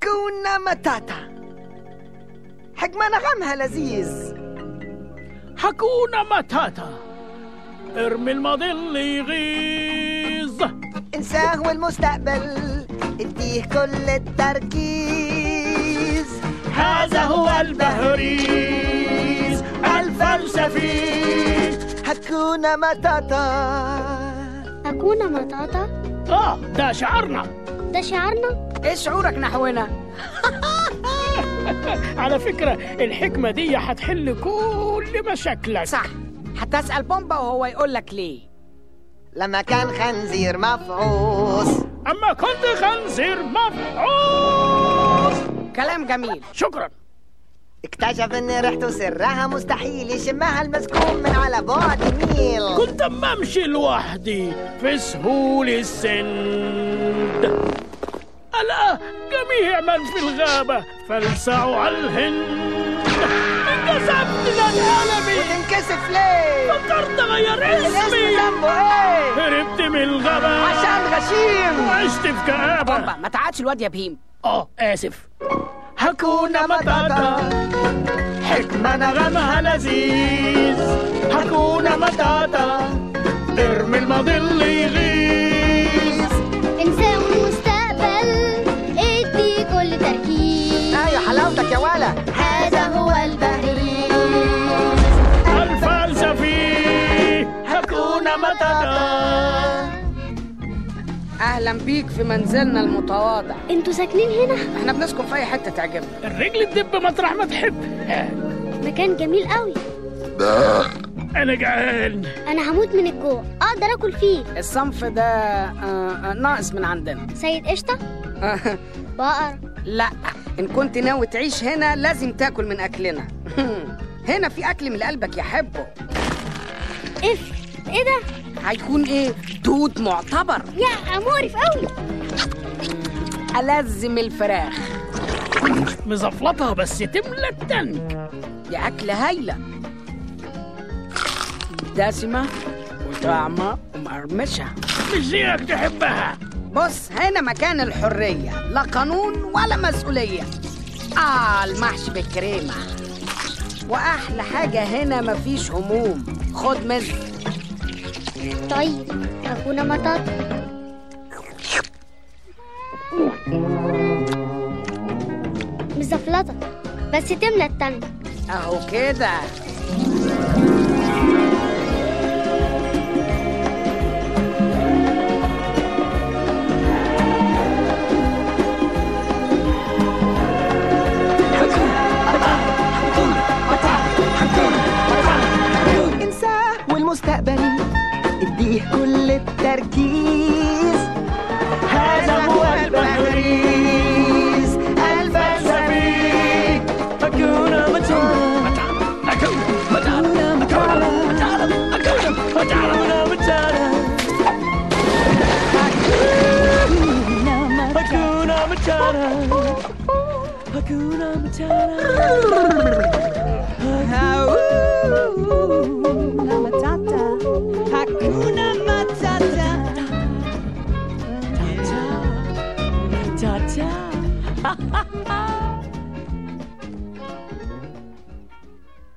هاكونا ماتاتا حكمة نغمها لذيذ حكونا ماتاتا ارمي الماضي اللي يغيظ انساه والمستقبل اديه كل التركيز هذا هو البهريز الفلسفي هاكونا ماتاتا أكون مطاطا اه ده شعارنا ده شعارنا ايه شعورك نحونا على فكرة الحكمة دي هتحل كل مشاكلك صح هتسأل بومبا وهو يقول لك ليه لما كان خنزير مفعوص أما كنت خنزير مفعوص كلام جميل شكرا اكتشف ان ريحته سرها مستحيل يشمها المسكون من على بعد ميل كنت أما أمشي لوحدي في سهول السند ألا جميع من في الغابة فلسعوا على الهند انكسبت للعالمي وتنكسف ليه فكرت أغير الاسم اسمي ذنبه ايه هربت من الغابة عشان غشيم وعشت في كآبة بومبا ما تعادش الواد يا بهيم اه اسف هكونا متاتا حكمة نغمها لذيذ هكونا متاتا ارمي الماضي اللي يغيظ إنسان المستقبل ادي كل تركيز ايوه حلاوتك يا ولا هذا هو البهريز الفلسفي هكونا متاتا اهلا بيك في منزلنا المتواضع انتوا ساكنين هنا احنا بنسكن في اي حته تعجبنا الرجل تدب مطرح ما تحب مكان جميل قوي انا جعان انا هموت من الجوع اقدر اكل فيه الصنف ده آه، آه، ناقص من عندنا سيد قشطه بقر لا ان كنت ناوي تعيش هنا لازم تاكل من اكلنا هنا في اكل من قلبك يحبه اف ايه ده هيكون ايه دود معتبر يا مقرف قوي ألزم الفراخ مزفلطها بس تملى التنك يا أكل هايلة دسمة وطعمة ومقرمشة مش زيك تحبها بص هنا مكان الحرية لا قانون ولا مسؤولية آه المحشي بالكريمة وأحلى حاجة هنا مفيش هموم خد مزق طيب هكون مطاطا مزفلطة بس تملى التانك أهو كده انساه والمستقبل اديه كل التركيز هذا هو البهريز الفلسفي هكونا متاتا هكونا متاتا هكونا متاتا هكونا متاتا هكونا متاتا